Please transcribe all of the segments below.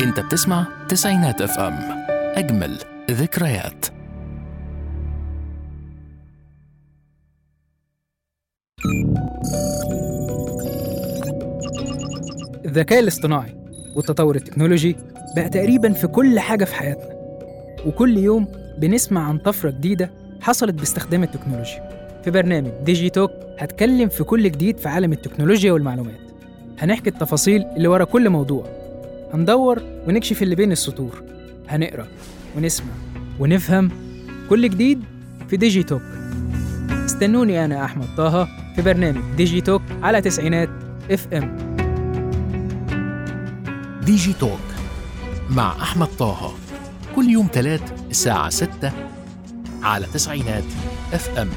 انت بتسمع تسعينات اف ام اجمل ذكريات الذكاء الاصطناعي والتطور التكنولوجي بقى تقريبا في كل حاجة في حياتنا وكل يوم بنسمع عن طفرة جديدة حصلت باستخدام التكنولوجيا في برنامج ديجي توك هتكلم في كل جديد في عالم التكنولوجيا والمعلومات هنحكي التفاصيل اللي ورا كل موضوع هندور ونكشف اللي بين السطور هنقرا ونسمع ونفهم كل جديد في ديجي توك استنوني أنا أحمد طه في برنامج ديجي توك على تسعينات اف ام ديجي توك مع احمد طه كل يوم تلات الساعة 6 على تسعينات اف ام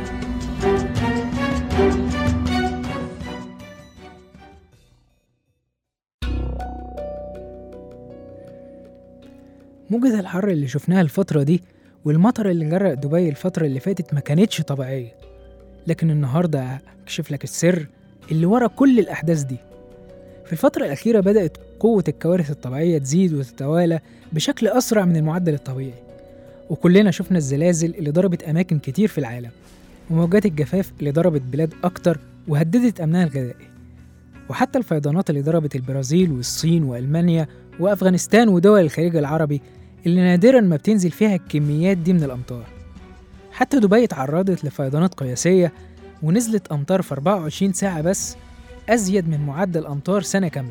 موجة الحر اللي شفناها الفترة دي والمطر اللي جرق دبي الفترة اللي فاتت ما كانتش طبيعية لكن النهاردة أكشف لك السر اللي ورا كل الأحداث دي في الفترة الأخيرة بدأت قوة الكوارث الطبيعية تزيد وتتوالى بشكل أسرع من المعدل الطبيعي وكلنا شفنا الزلازل اللي ضربت أماكن كتير في العالم وموجات الجفاف اللي ضربت بلاد أكتر وهددت أمنها الغذائي وحتى الفيضانات اللي ضربت البرازيل والصين وألمانيا وأفغانستان ودول الخليج العربي اللي نادرا ما بتنزل فيها الكميات دي من الأمطار حتى دبي اتعرضت لفيضانات قياسية ونزلت أمطار في 24 ساعة بس أزيد من معدل أمطار سنة كاملة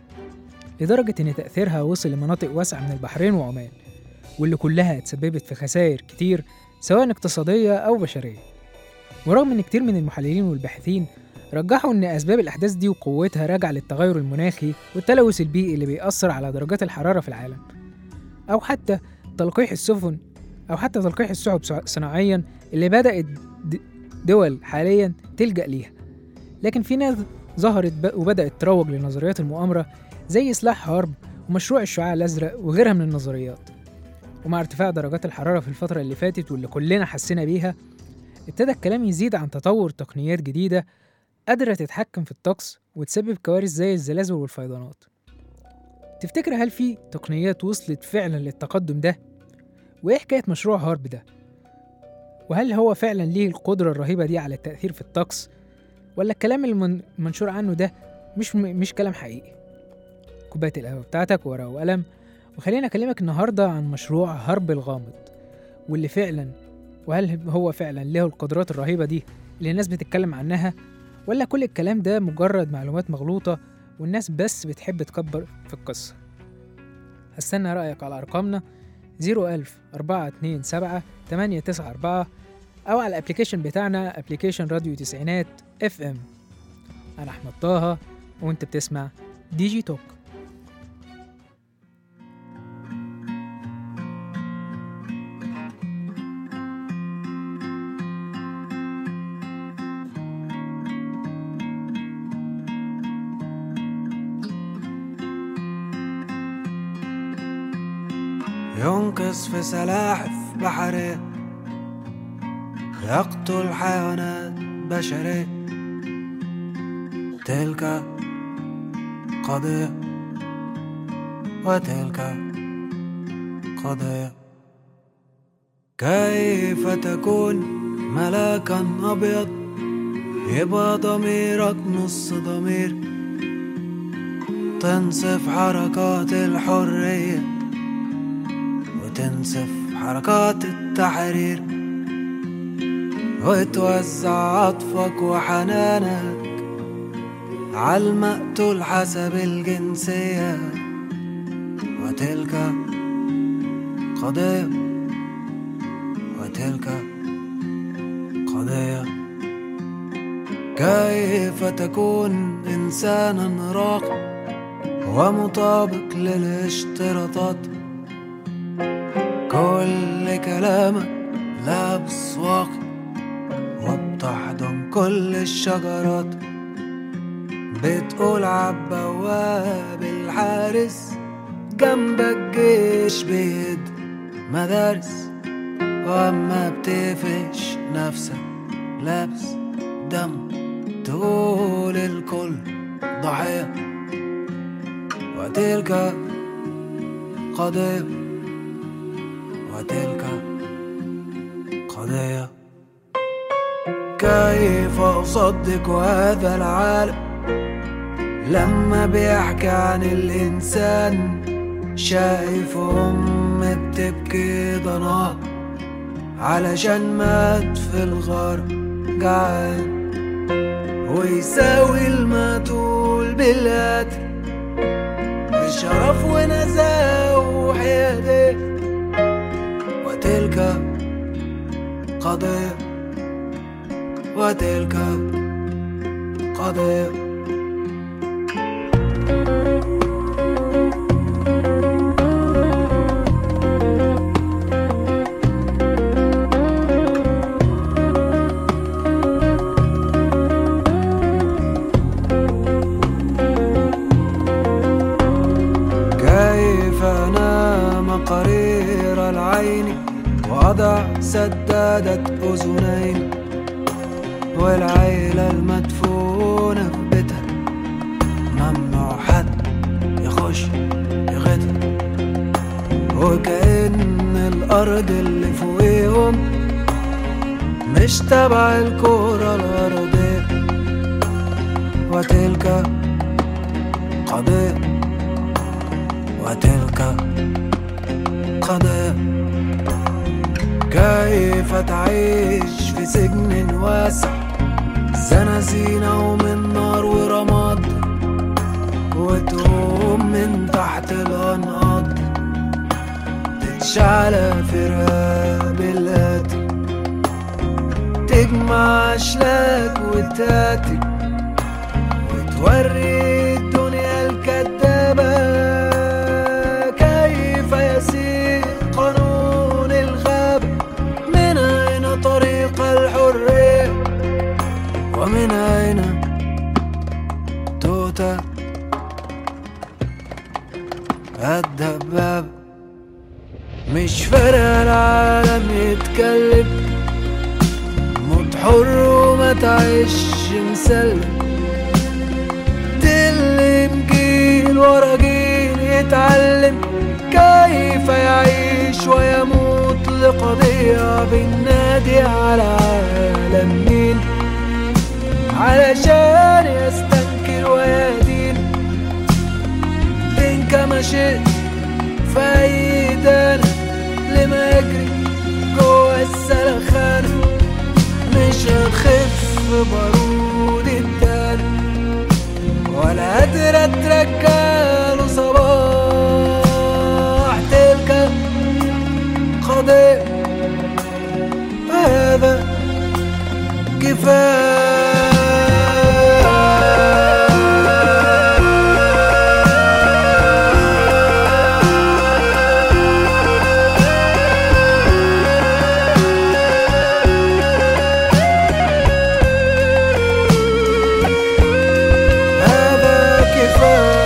لدرجة إن تأثيرها وصل لمناطق واسعة من البحرين وعمان واللي كلها اتسببت في خسائر كتير سواء اقتصادية أو بشرية ورغم إن كتير من المحللين والباحثين رجحوا إن أسباب الأحداث دي وقوتها راجعة للتغير المناخي والتلوث البيئي اللي بيأثر على درجات الحرارة في العالم أو حتى تلقيح السفن أو حتى تلقيح السحب صناعيا اللي بدأت د- دول حاليا تلجأ ليها لكن في ناس ظهرت ب- وبدأت تروج لنظريات المؤامرة زي سلاح حرب ومشروع الشعاع الأزرق وغيرها من النظريات ومع ارتفاع درجات الحرارة في الفترة اللي فاتت واللي كلنا حسينا بيها ابتدى الكلام يزيد عن تطور تقنيات جديدة قادرة تتحكم في الطقس وتسبب كوارث زي الزلازل والفيضانات تفتكر هل في تقنيات وصلت فعلا للتقدم ده؟ وإيه حكاية مشروع هارب ده؟ وهل هو فعلا ليه القدرة الرهيبة دي على التأثير في الطقس؟ ولا الكلام المن- المنشور عنه ده مش مش كلام حقيقي؟ كوباية القهوة بتاعتك ورقة وقلم وخلينا أكلمك النهاردة عن مشروع هرب الغامض واللي فعلا وهل هو فعلا له القدرات الرهيبة دي اللي الناس بتتكلم عنها ولا كل الكلام ده مجرد معلومات مغلوطة والناس بس بتحب تكبر في القصة هستنى رأيك على أرقامنا 01000 427 894 أو على الابليكيشن بتاعنا ابليكيشن راديو تسعينات اف ام أنا أحمد طه وأنت بتسمع دي جي توك ينقص في سلاحف بحرية يقتل حيوانات بشرية تلك قضية وتلك قضية كيف تكون ملاكا أبيض يبقى ضميرك نص ضمير تنصف حركات الحريه وتنسف حركات التحرير وتوزع عطفك وحنانك عالمقتول حسب الجنسية وتلك قضية وتلك قضية كيف تكون إنسانا راقي ومطابق للاشتراطات كل كلامك لابس واقي وبتحضن كل الشجرات بتقول عالبواب الحارس جنبك جيش بيد مدارس واما بتقفش نفسك لابس دم تقول الكل ضحية وتلك قضية وتلك قضية كيف أصدق هذا العالم لما بيحكي عن الإنسان شايف أم بتبكي ضناها علشان مات في الغار جعان ويساوي المقتول بالقتل بشرف ونزاهة وحيادية وتلك قضية وتلك قضية كيف أنام قرير العين وأضع سدادة أذنين والعيلة المدفونة في بيتها ممنوع حد يخش يغتها وكأن الأرض اللي فوقيهم مش تبع الكرة الأرضية وتلك قضية وتلك قضية كيف تعيش في سجن واسع زنازينة ومن نار ورماد وتقوم من تحت الأنقاض تتشعلى في رقاب القاتل تجمع أشلاك وتاتي وتوري الدنيا الكدابة كيف يسير قانون الغابة من أين طريق الحرية ومن أين توتا الدبابة مش فارقة العالم يتكلم موت حر وما تعيش مسلم تلم جيل ورا جيل يتعلم كيف يعيش ويموت لقضية بالنادي على عالم مين علشان يستنكر ويدين بين كما شئت فايدان لما يجري جوا السلخانة مش هتخف بارود الدار ولا قادرة ترجعله صباح تلك قضية هذا كفاية هذا كفاية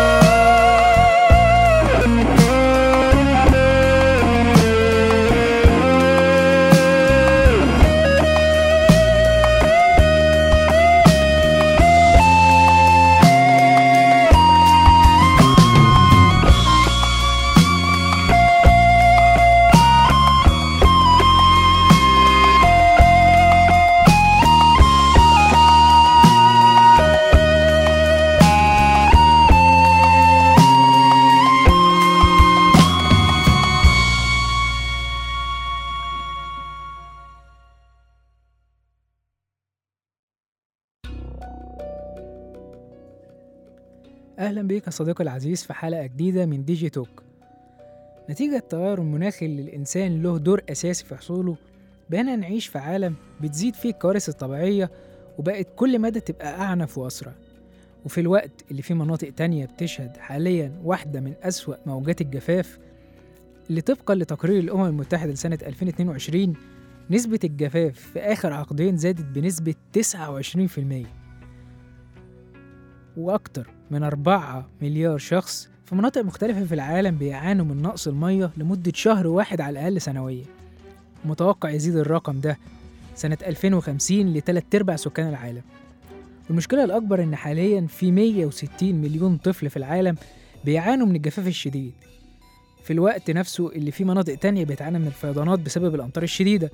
أهلا بيك يا صديقي العزيز في حلقة جديدة من ديجي توك نتيجة التغير المناخي اللي الإنسان له دور أساسي في حصوله بقينا نعيش في عالم بتزيد فيه الكوارث الطبيعية وبقت كل مدى تبقى أعنف وأسرع وفي الوقت اللي فيه مناطق تانية بتشهد حاليا واحدة من أسوأ موجات الجفاف اللي طبقا لتقرير الأمم المتحدة لسنة 2022 نسبة الجفاف في آخر عقدين زادت بنسبة 29% وأكتر من 4 مليار شخص في مناطق مختلفة في العالم بيعانوا من نقص المية لمدة شهر واحد على الأقل سنويا متوقع يزيد الرقم ده سنة 2050 لتلات أرباع سكان العالم والمشكلة الأكبر إن حاليا في 160 مليون طفل في العالم بيعانوا من الجفاف الشديد في الوقت نفسه اللي فيه مناطق تانية بتعاني من الفيضانات بسبب الأمطار الشديدة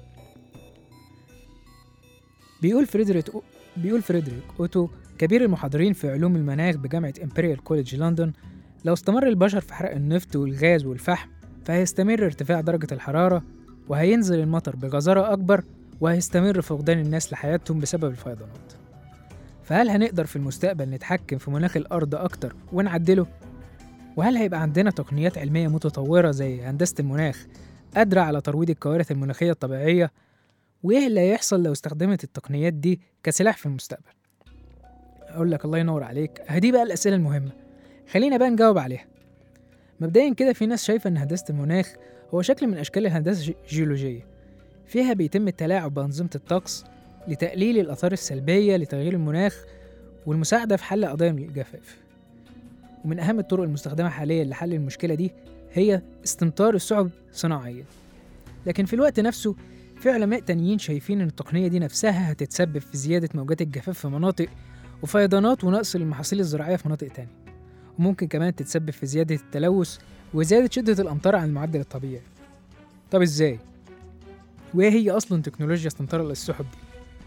بيقول فريدريك بيقول فريدريك أوتو كبير المحاضرين في علوم المناخ بجامعة إمبريال كوليدج لندن لو استمر البشر في حرق النفط والغاز والفحم فهيستمر ارتفاع درجة الحرارة وهينزل المطر بجزارة أكبر وهيستمر فقدان الناس لحياتهم بسبب الفيضانات فهل هنقدر في المستقبل نتحكم في مناخ الأرض أكتر ونعدله؟ وهل هيبقى عندنا تقنيات علمية متطورة زي هندسة المناخ قادرة على ترويض الكوارث المناخية الطبيعية؟ وإيه اللي هيحصل لو استخدمت التقنيات دي كسلاح في المستقبل؟ أقول لك الله ينور عليك هدي بقى الأسئلة المهمة خلينا بقى نجاوب عليها مبدئيا كده في ناس شايفة إن هندسة المناخ هو شكل من أشكال الهندسة الجيولوجية فيها بيتم التلاعب بأنظمة الطقس لتقليل الآثار السلبية لتغيير المناخ والمساعدة في حل قضايا الجفاف ومن أهم الطرق المستخدمة حاليا لحل المشكلة دي هي استمطار السحب صناعيا لكن في الوقت نفسه في علماء تانيين شايفين إن التقنية دي نفسها هتتسبب في زيادة موجات الجفاف في مناطق وفيضانات ونقص المحاصيل الزراعية في مناطق تانية وممكن كمان تتسبب في زيادة التلوث وزيادة شدة الأمطار عن المعدل الطبيعي طب إزاي؟ وإيه هي أصلا تكنولوجيا استمطار السحب دي؟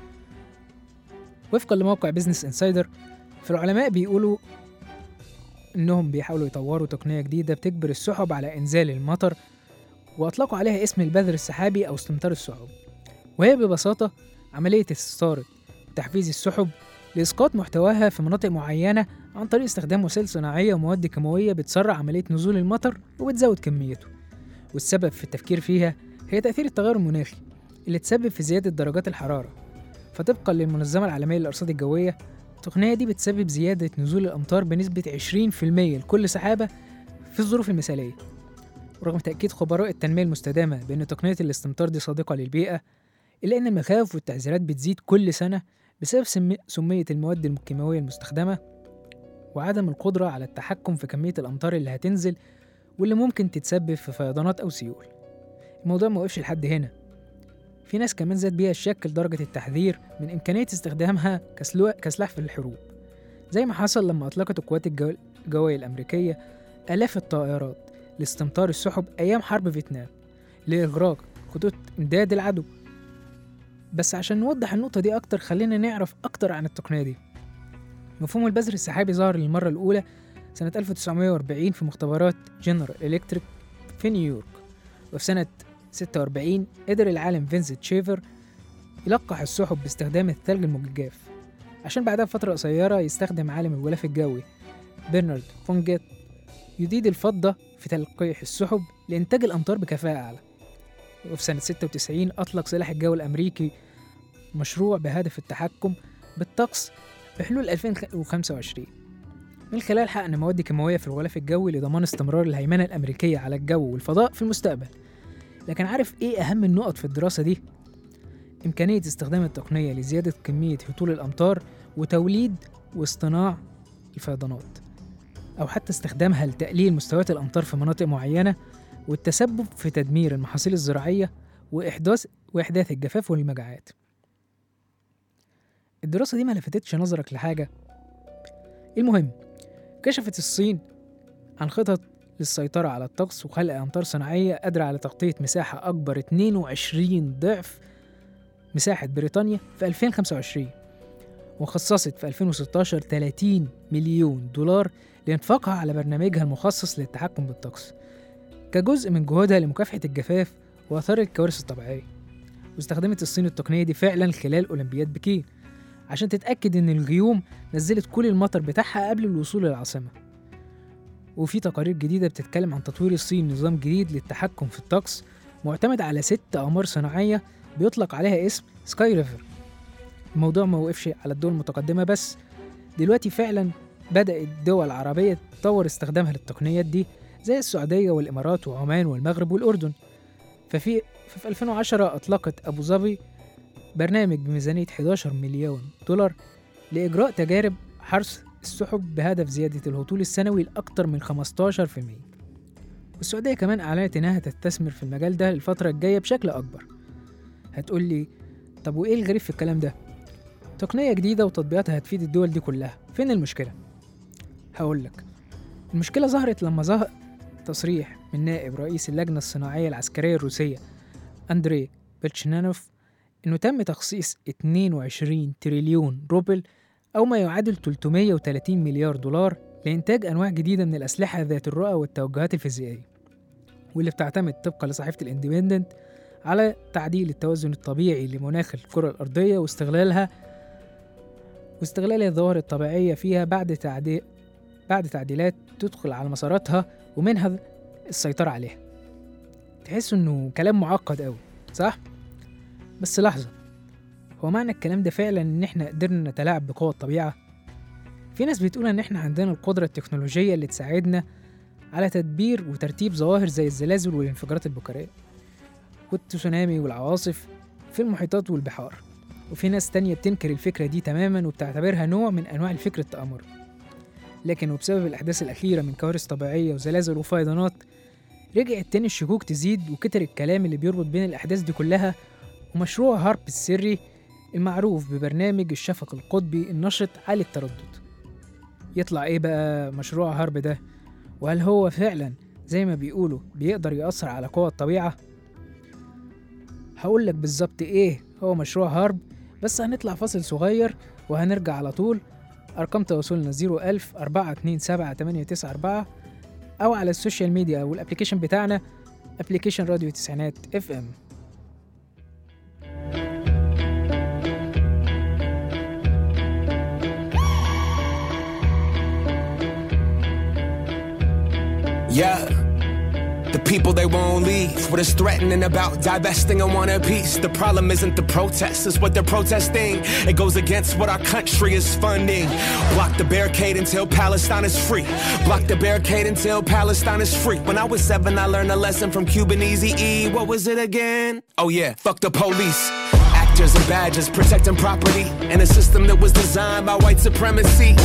وفقا لموقع بيزنس انسايدر فالعلماء بيقولوا إنهم بيحاولوا يطوروا تقنية جديدة بتجبر السحب على إنزال المطر وأطلقوا عليها اسم البذر السحابي أو استمطار السحب وهي ببساطة عملية استثارة تحفيز السحب لإسقاط محتواها في مناطق معينة عن طريق استخدام وسائل صناعية ومواد كيماوية بتسرع عملية نزول المطر وبتزود كميته والسبب في التفكير فيها هي تأثير التغير المناخي اللي تسبب في زيادة درجات الحرارة فطبقا للمنظمة العالمية للأرصاد الجوية التقنية دي بتسبب زيادة نزول الأمطار بنسبة 20% لكل سحابة في الظروف المثالية ورغم تأكيد خبراء التنمية المستدامة بأن تقنية الاستمطار دي صديقة للبيئة إلا أن المخاوف والتحذيرات بتزيد كل سنة بسبب سم- سمية المواد الكيماوية المستخدمة وعدم القدرة على التحكم في كمية الأمطار اللي هتنزل واللي ممكن تتسبب في فيضانات أو سيول الموضوع ما وقفش لحد هنا في ناس كمان زاد بيها الشك لدرجة التحذير من إمكانية استخدامها كسلو- كسلاح في الحروب زي ما حصل لما أطلقت القوات الجو- الجوية الأمريكية آلاف الطائرات لاستمطار السحب أيام حرب فيتنام لإغراق خطوط إمداد العدو بس عشان نوضح النقطة دي أكتر خلينا نعرف أكتر عن التقنية دي مفهوم البذر السحابي ظهر للمرة الأولى سنة 1940 في مختبرات جنرال إلكتريك في نيويورك وفي سنة 46 قدر العالم فينسنت شيفر يلقح السحب باستخدام الثلج المجاف عشان بعدها بفترة قصيرة يستخدم عالم الغلاف الجوي برنارد فونجيت يديد الفضة في تلقيح السحب لإنتاج الأمطار بكفاءة أعلى وفي سنة 96 أطلق سلاح الجو الأمريكي مشروع بهدف التحكم بالطقس بحلول 2025 من خلال حقن مواد كيماوية في الغلاف الجوي لضمان استمرار الهيمنة الأمريكية على الجو والفضاء في المستقبل لكن عارف إيه أهم النقط في الدراسة دي؟ إمكانية استخدام التقنية لزيادة كمية هطول الأمطار وتوليد واصطناع الفيضانات أو حتى استخدامها لتقليل مستويات الأمطار في مناطق معينة والتسبب في تدمير المحاصيل الزراعية وإحداث وإحداث الجفاف والمجاعات الدراسة دي ما لفتتش نظرك لحاجة المهم كشفت الصين عن خطط للسيطرة على الطقس وخلق أمطار صناعية قادرة على تغطية مساحة أكبر 22 ضعف مساحة بريطانيا في 2025 وخصصت في 2016 30 مليون دولار لإنفاقها على برنامجها المخصص للتحكم بالطقس كجزء من جهودها لمكافحة الجفاف وآثار الكوارث الطبيعية واستخدمت الصين التقنية دي فعلا خلال أولمبياد بكين عشان تتأكد إن الغيوم نزلت كل المطر بتاعها قبل الوصول للعاصمة وفي تقارير جديدة بتتكلم عن تطوير الصين نظام جديد للتحكم في الطقس معتمد على ست أقمار صناعية بيطلق عليها اسم سكاي ريفر الموضوع ما وقفش على الدول المتقدمة بس دلوقتي فعلا بدأت الدول العربية تطور استخدامها للتقنيات دي زي السعودية والإمارات وعمان والمغرب والأردن ففي ففي 2010 أطلقت أبو ظبي برنامج بميزانية 11 مليون دولار لإجراء تجارب حرث السحب بهدف زيادة الهطول السنوي لأكثر من 15% والسعودية كمان أعلنت إنها تستثمر في المجال ده الفترة الجاية بشكل أكبر هتقول لي طب وإيه الغريب في الكلام ده؟ تقنية جديدة وتطبيقاتها هتفيد الدول دي كلها فين المشكلة؟ هقول لك المشكلة ظهرت لما ظهر تصريح من نائب رئيس اللجنة الصناعية العسكرية الروسية أندري بلتشنانوف إنه تم تخصيص 22 تريليون روبل أو ما يعادل 330 مليار دولار لإنتاج أنواع جديدة من الأسلحة ذات الرؤى والتوجهات الفيزيائية واللي بتعتمد طبقا لصحيفة الاندبندنت على تعديل التوازن الطبيعي لمناخ الكرة الأرضية واستغلالها واستغلال الظواهر الطبيعية فيها بعد تعديل بعد تعديلات تدخل على مساراتها ومنها السيطرة عليها تحس إنه كلام معقد أوي صح؟ بس لحظة هو معنى الكلام ده فعلا إن إحنا قدرنا نتلاعب بقوى الطبيعة؟ في ناس بتقول إن إحنا عندنا القدرة التكنولوجية اللي تساعدنا على تدبير وترتيب ظواهر زي الزلازل والانفجارات البكرية والتسونامي والعواصف في المحيطات والبحار وفي ناس تانية بتنكر الفكرة دي تماما وبتعتبرها نوع من أنواع الفكر التآمري لكن وبسبب الأحداث الأخيرة من كوارث طبيعية وزلازل وفيضانات رجعت تاني الشكوك تزيد وكتر الكلام اللي بيربط بين الأحداث دي كلها ومشروع هارب السري المعروف ببرنامج الشفق القطبي النشط عالي التردد يطلع ايه بقى مشروع هارب ده وهل هو فعلا زي ما بيقولوا بيقدر يأثر على قوى الطبيعة هقولك بالظبط ايه هو مشروع هارب بس هنطلع فاصل صغير وهنرجع على طول أرقام تواصلنا 01000 427 894 أو على السوشيال ميديا أو الأبليكيشن بتاعنا أبليكيشن راديو تسعينات اف ام Yeah. The people they won't leave. What is threatening about divesting and want a piece? The problem isn't the protests, it's what they're protesting. It goes against what our country is funding. Block the barricade until Palestine is free. Block the barricade until Palestine is free. When I was seven, I learned a lesson from Cuban Easy E. What was it again? Oh yeah, fuck the police. Actors and badges protecting property in a system that was designed by white supremacy.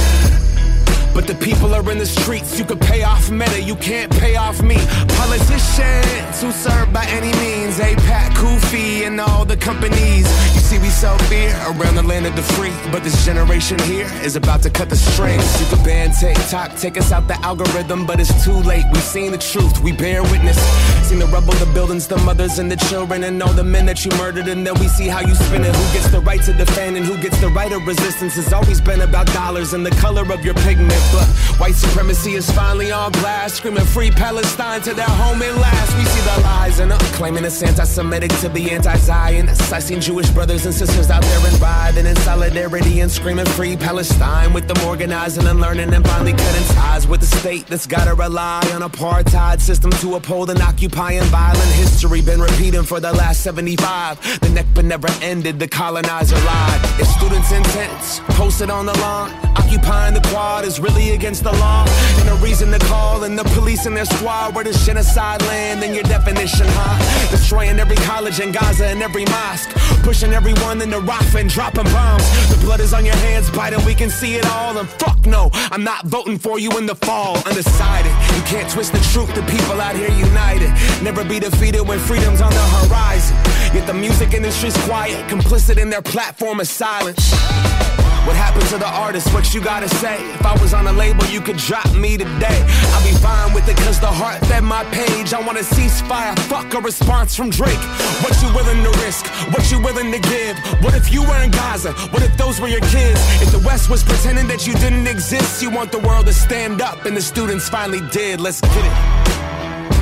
But the people are in the streets. You can pay off Meta, you can't pay off me. Politicians who serve by any means. APAC, Kufi, and all the companies. You see, we sell beer around the land of the free. But this generation here is about to cut the strings. You can ban TikTok, take us out the algorithm. But it's too late. We've seen the truth, we bear witness. Seen the rubble, the buildings, the mothers, and the children. And all the men that you murdered. And then we see how you spin it. Who gets the right to defend and who gets the right of resistance. It's always been about dollars and the color of your pigment. But white supremacy is finally on blast. Screaming free Palestine to their home at last. We see the lies and uh, claiming it's anti Semitic to be anti Zionist. I seen Jewish brothers and sisters out there and riding in solidarity and screaming free Palestine with them organizing and learning and finally cutting ties with the state that's gotta rely on apartheid system to uphold an occupying violent history. Been repeating for the last 75. The Nakba never ended, the colonizer lied. It's students' intents posted on the lawn. Occupying the quad is really against the law. And a reason to call in the police and their squad. Where does genocide land in your definition, huh? Destroying every college in Gaza and every mosque. Pushing everyone into Rafah and dropping bombs. The blood is on your hands, Biden, we can see it all. And fuck no, I'm not voting for you in the fall. Undecided, you can't twist the truth. The people out here united. Never be defeated when freedom's on the horizon. Yet the music industry's quiet, complicit in their platform of silence. What happened to the artist? What you gotta say? If I was on a label, you could drop me today. I'll be fine with it cause the heart fed my page. I want a ceasefire, fuck a response from Drake. What you willing to risk? What you willing to give? What if you were in Gaza? What if those were your kids? If the West was pretending that you didn't exist, you want the world to stand up and the students finally did. Let's get it.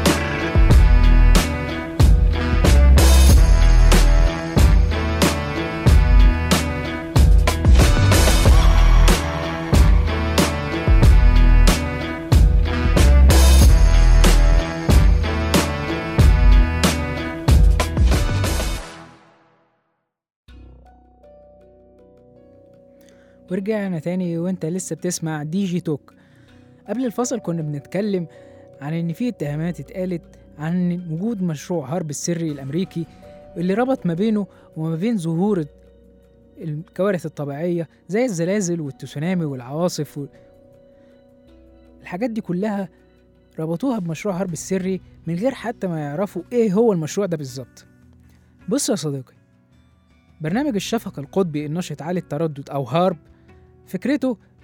ورجعنا تاني وانت لسه بتسمع دي جي توك قبل الفصل كنا بنتكلم عن ان في اتهامات اتقالت عن وجود مشروع هارب السري الامريكي اللي ربط ما بينه وما بين ظهور الكوارث الطبيعية زي الزلازل والتسونامي والعواصف و... الحاجات دي كلها ربطوها بمشروع هارب السري من غير حتى ما يعرفوا ايه هو المشروع ده بالظبط بص يا صديقي برنامج الشفق القطبي النشط عالي التردد أو هارب فكرته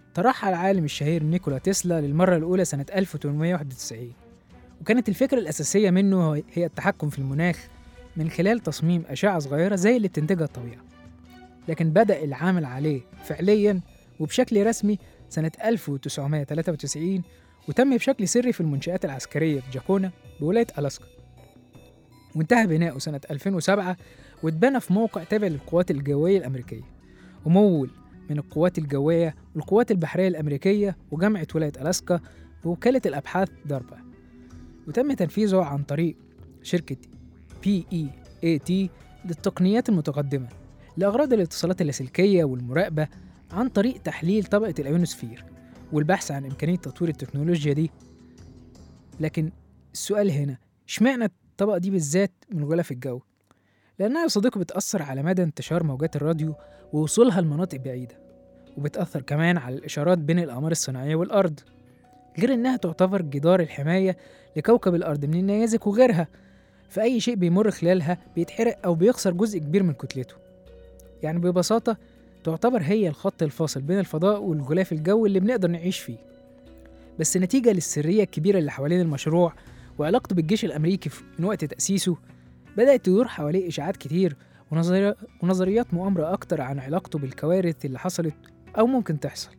ترحل العالم الشهير نيكولا تسلا للمرة الأولى سنة 1891 وكانت الفكرة الأساسية منه هي التحكم في المناخ من خلال تصميم أشعة صغيرة زي اللي بتنتجها الطبيعة لكن بدأ العمل عليه فعليا وبشكل رسمي سنة 1993 وتم بشكل سري في المنشآت العسكرية في جاكونا بولاية ألاسكا وانتهى بناؤه سنة 2007 واتبنى في موقع تابع للقوات الجوية الأمريكية ومول من القوات الجوية والقوات البحرية الأمريكية وجامعة ولاية ألاسكا ووكالة الأبحاث داربا وتم تنفيذه عن طريق شركة PEAT للتقنيات المتقدمة لأغراض الاتصالات اللاسلكية والمراقبة عن طريق تحليل طبقة الأيونوسفير والبحث عن إمكانية تطوير التكنولوجيا دي لكن السؤال هنا اشمعنى الطبقة دي بالذات من غلاف الجو؟ لأنها يا صديقي بتأثر على مدى انتشار موجات الراديو ووصولها لمناطق بعيدة وبتأثر كمان على الإشارات بين الأقمار الصناعية والأرض غير إنها تعتبر جدار الحماية لكوكب الأرض من النيازك وغيرها فأي شيء بيمر خلالها بيتحرق أو بيخسر جزء كبير من كتلته يعني ببساطة تعتبر هي الخط الفاصل بين الفضاء والغلاف الجوي اللي بنقدر نعيش فيه بس نتيجة للسرية الكبيرة اللي حوالين المشروع وعلاقته بالجيش الأمريكي من وقت تأسيسه بدأت تدور حواليه إشاعات كتير ونظري... ونظريات مؤامرة أكتر عن علاقته بالكوارث اللي حصلت أو ممكن تحصل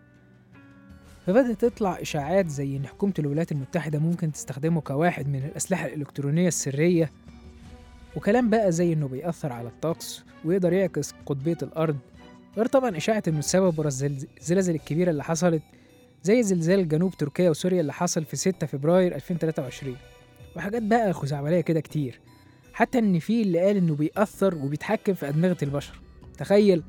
فبدأت تطلع إشاعات زي إن حكومة الولايات المتحدة ممكن تستخدمه كواحد من الأسلحة الإلكترونية السرية وكلام بقى زي إنه بيأثر على الطقس ويقدر يعكس قطبية الأرض غير طبعا إشاعة إنه السبب ورا الزلازل الكبيرة اللي حصلت زي زلزال جنوب تركيا وسوريا اللي حصل في 6 فبراير 2023 وحاجات بقى خزعبلية كده كتير حتى إن في اللي قال إنه بيأثر وبيتحكم في أدمغة البشر تخيل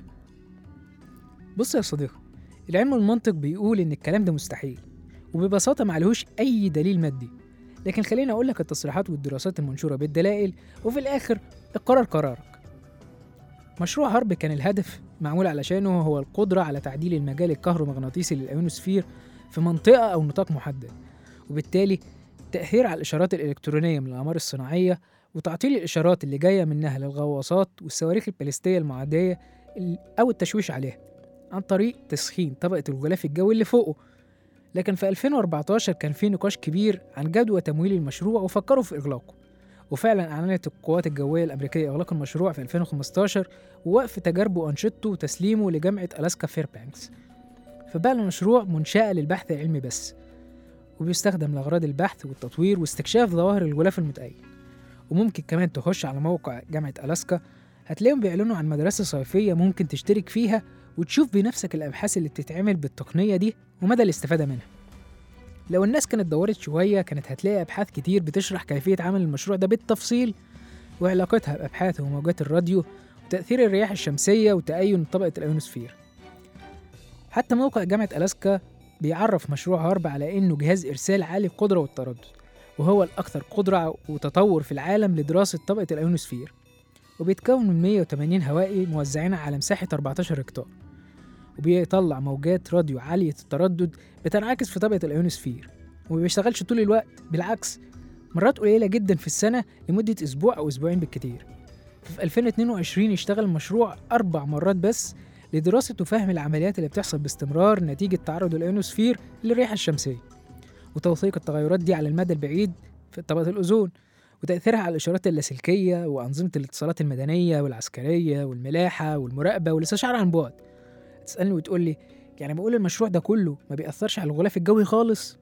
بص يا صديقي العلم والمنطق بيقول إن الكلام ده مستحيل وببساطة معلهوش أي دليل مادي لكن خليني أقول لك التصريحات والدراسات المنشورة بالدلائل وفي الآخر القرار قرارك مشروع هرب كان الهدف معمول علشانه هو القدرة على تعديل المجال الكهرومغناطيسي للأيونوسفير في منطقة أو نطاق محدد وبالتالي التأثير على الإشارات الإلكترونية من الأقمار الصناعية وتعطيل الإشارات اللي جاية منها للغواصات والصواريخ البالستية المعدية أو التشويش عليها عن طريق تسخين طبقة الغلاف الجوي اللي فوقه لكن في 2014 كان في نقاش كبير عن جدوى تمويل المشروع وفكروا في إغلاقه وفعلا أعلنت القوات الجوية الأمريكية إغلاق المشروع في 2015 ووقف تجاربه وأنشطته وتسليمه لجامعة ألاسكا فيربانكس فبقى المشروع منشأة للبحث العلمي بس وبيستخدم لأغراض البحث والتطوير واستكشاف ظواهر الغلاف المتأيد وممكن كمان تخش على موقع جامعة ألاسكا هتلاقيهم بيعلنوا عن مدرسة صيفية ممكن تشترك فيها وتشوف بنفسك الأبحاث اللي بتتعمل بالتقنية دي ومدى الاستفادة منها لو الناس كانت دورت شوية كانت هتلاقي أبحاث كتير بتشرح كيفية عمل المشروع ده بالتفصيل وعلاقتها بأبحاث وموجات الراديو وتأثير الرياح الشمسية وتأين طبقة الأيونوسفير حتى موقع جامعة ألاسكا بيعرف مشروع هارب على إنه جهاز إرسال عالي القدرة والتردد وهو الأكثر قدرة وتطور في العالم لدراسة طبقة الأيونوسفير وبيتكون من 180 هوائي موزعين على مساحة 14 هكتار وبيطلع موجات راديو عالية التردد بتنعكس في طبقة الأيونوسفير وما بيشتغلش طول الوقت بالعكس مرات قليلة جدا في السنة لمدة أسبوع أو أسبوعين بالكتير في 2022 اشتغل المشروع أربع مرات بس لدراسة وفهم العمليات اللي بتحصل باستمرار نتيجة تعرض الأيونوسفير للرياح الشمسية وتوثيق التغيرات دي على المدى البعيد في طبقة الأوزون وتأثيرها على الإشارات اللاسلكية وأنظمة الاتصالات المدنية والعسكرية والملاحة والمراقبة والاستشعار عن بعد تسألني وتقول لي يعني بقول المشروع ده كله ما بيأثرش على الغلاف الجوي خالص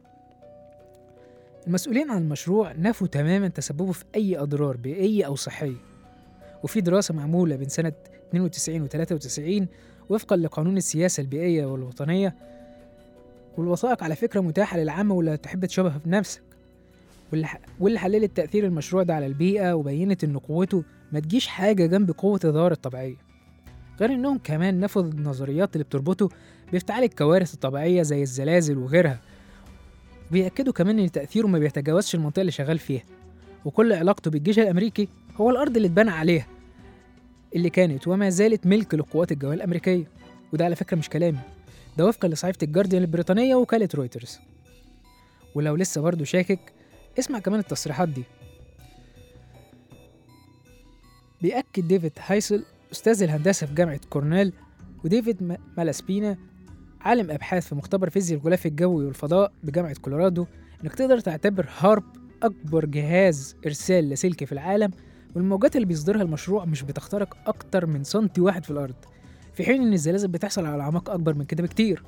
المسؤولين عن المشروع نفوا تماما تسببه في أي أضرار بيئية أو صحية وفي دراسة معمولة بين سنة 92 و 93 وفقا لقانون السياسة البيئية والوطنية والوثائق على فكرة متاحة للعامة واللي تحب تشبه بنفسك واللي, واللي حللت تأثير المشروع ده على البيئة وبينت إن قوته ما تجيش حاجة جنب قوة الظاهرة الطبيعية غير إنهم كمان نفوا النظريات اللي بتربطه بافتعال الكوارث الطبيعية زي الزلازل وغيرها بيأكدوا كمان إن تأثيره ما بيتجاوزش المنطقة اللي شغال فيها وكل علاقته بالجيش الأمريكي هو الأرض اللي اتبنى عليها اللي كانت وما زالت ملك للقوات الجوية الأمريكية وده على فكرة مش كلامي ده وفقا لصحيفة الجارديان البريطانية ووكالة رويترز ولو لسه برضه شاكك اسمع كمان التصريحات دي بيأكد ديفيد هايسل أستاذ الهندسة في جامعة كورنيل وديفيد مالاسبينا عالم أبحاث في مختبر فيزياء الغلاف الجوي والفضاء بجامعة كولورادو إنك تقدر تعتبر هارب أكبر جهاز إرسال لاسلكي في العالم والموجات اللي بيصدرها المشروع مش بتخترق أكتر من سنتي واحد في الأرض في حين إن الزلازل بتحصل على أعماق أكبر من كده بكتير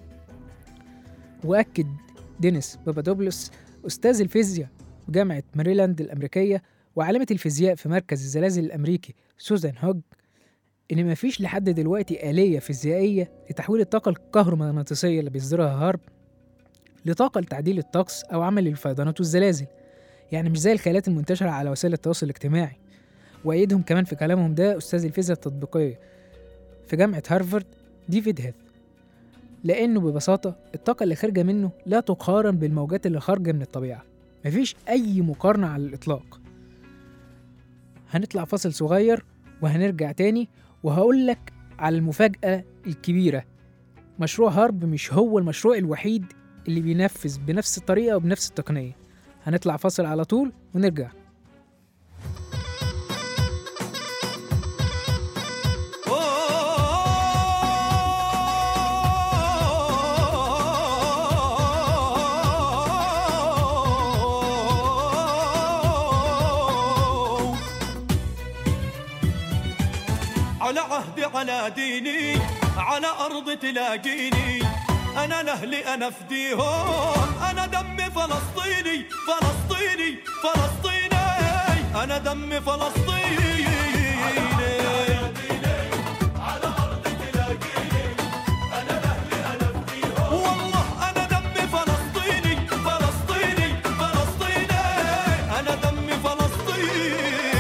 وأكد دينيس بابادوبلوس أستاذ الفيزياء بجامعة ماريلاند الأمريكية وعالمة الفيزياء في مركز الزلازل الأمريكي سوزان هوج إن مفيش لحد دلوقتي آلية فيزيائية لتحويل الطاقة الكهرومغناطيسية اللي بيصدرها هارب لطاقة لتعديل الطقس أو عمل الفيضانات والزلازل يعني مش زي الخيالات المنتشرة على وسائل التواصل الاجتماعي وأيدهم كمان في كلامهم ده أستاذ الفيزياء التطبيقية في جامعة هارفارد ديفيد هيث لأنه ببساطة الطاقة اللي خارجة منه لا تقارن بالموجات اللي خارجة من الطبيعة مفيش أي مقارنة على الإطلاق هنطلع فاصل صغير وهنرجع تاني وهقول لك على المفاجأة الكبيرة مشروع هارب مش هو المشروع الوحيد اللي بينفذ بنفس الطريقة وبنفس التقنية هنطلع فاصل على طول ونرجع على عهدي على ديني على أرض تلاقيني أنا لأهلي أنا فديهم أنا دمي فلسطيني فلسطيني فلسطيني أنا دمي فلسطيني والله أنا دمي فلسطيني فلسطيني فلسطيني أنا دمي فلسطيني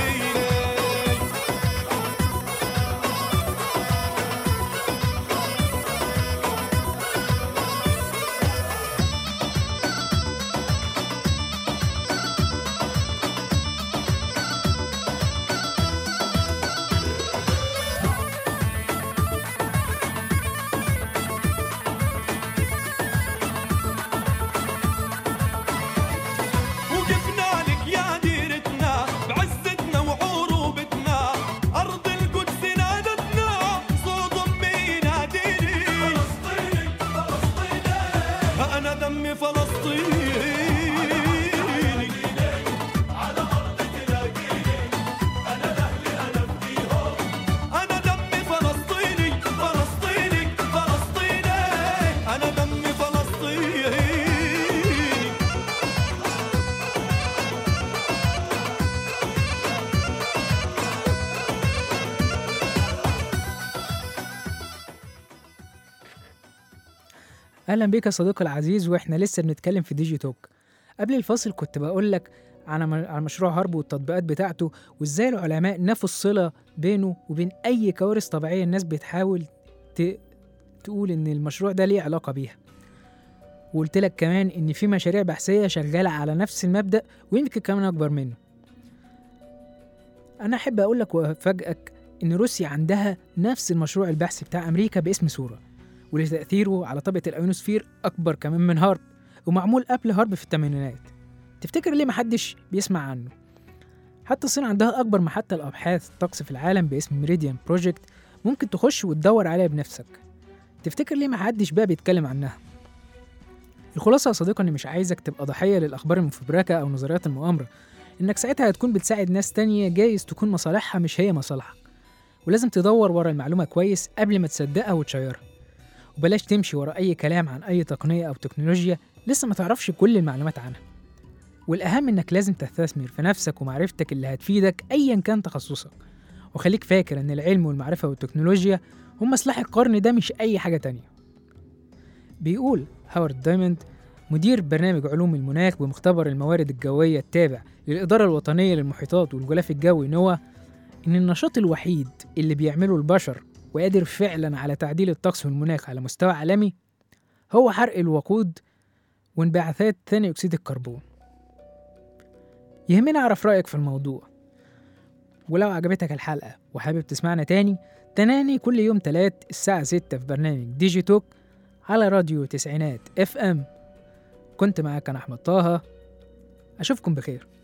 وقفنا لك يا ديرتنا بعزتنا وعروبتنا أرض القدس نادتنا صوت أمي يناديني فلسطيني فلسطيني أنا دمي فلسطيني أنا دمي فلسطيني فلسطيني فلسطيني أنا دمي فلسطيني اهلا بيك يا صديقي العزيز واحنا لسه بنتكلم في ديجي توك قبل الفاصل كنت بقول لك على م- على مشروع هارب والتطبيقات بتاعته وازاي العلماء نفوا الصله بينه وبين اي كوارث طبيعيه الناس بتحاول ت... تقول ان المشروع ده ليه علاقه بيها وقلت لك كمان ان في مشاريع بحثيه شغاله على نفس المبدا ويمكن كمان اكبر منه انا احب اقول لك وافاجئك ان روسيا عندها نفس المشروع البحثي بتاع امريكا باسم سورة واللي تأثيره على طبقة الأيونوسفير أكبر كمان من هارب ومعمول قبل هارب في الثمانينات تفتكر ليه محدش بيسمع عنه حتى الصين عندها أكبر محطة لأبحاث الطقس في العالم باسم ميريديان بروجكت ممكن تخش وتدور عليها بنفسك تفتكر ليه محدش بقى بيتكلم عنها الخلاصة يا صديقي إني مش عايزك تبقى ضحية للأخبار المفبركة أو نظريات المؤامرة إنك ساعتها هتكون بتساعد ناس تانية جايز تكون مصالحها مش هي مصالحك ولازم تدور ورا المعلومة كويس قبل ما تصدقها وتشيرها وبلاش تمشي ورا أي كلام عن أي تقنية أو تكنولوجيا لسه ما تعرفش كل المعلومات عنها والأهم إنك لازم تستثمر في نفسك ومعرفتك اللي هتفيدك أيا كان تخصصك وخليك فاكر إن العلم والمعرفة والتكنولوجيا هم سلاح القرن ده مش أي حاجة تانية بيقول هاورد دايموند مدير برنامج علوم المناخ بمختبر الموارد الجوية التابع للإدارة الوطنية للمحيطات والغلاف الجوي نوا إن النشاط الوحيد اللي بيعمله البشر وقادر فعلا على تعديل الطقس والمناخ على مستوى عالمي هو حرق الوقود وانبعاثات ثاني أكسيد الكربون يهمني أعرف رأيك في الموضوع ولو عجبتك الحلقة وحابب تسمعنا تاني تناني كل يوم تلات الساعة ستة في برنامج ديجي توك على راديو تسعينات اف ام كنت معاك أنا أحمد طه أشوفكم بخير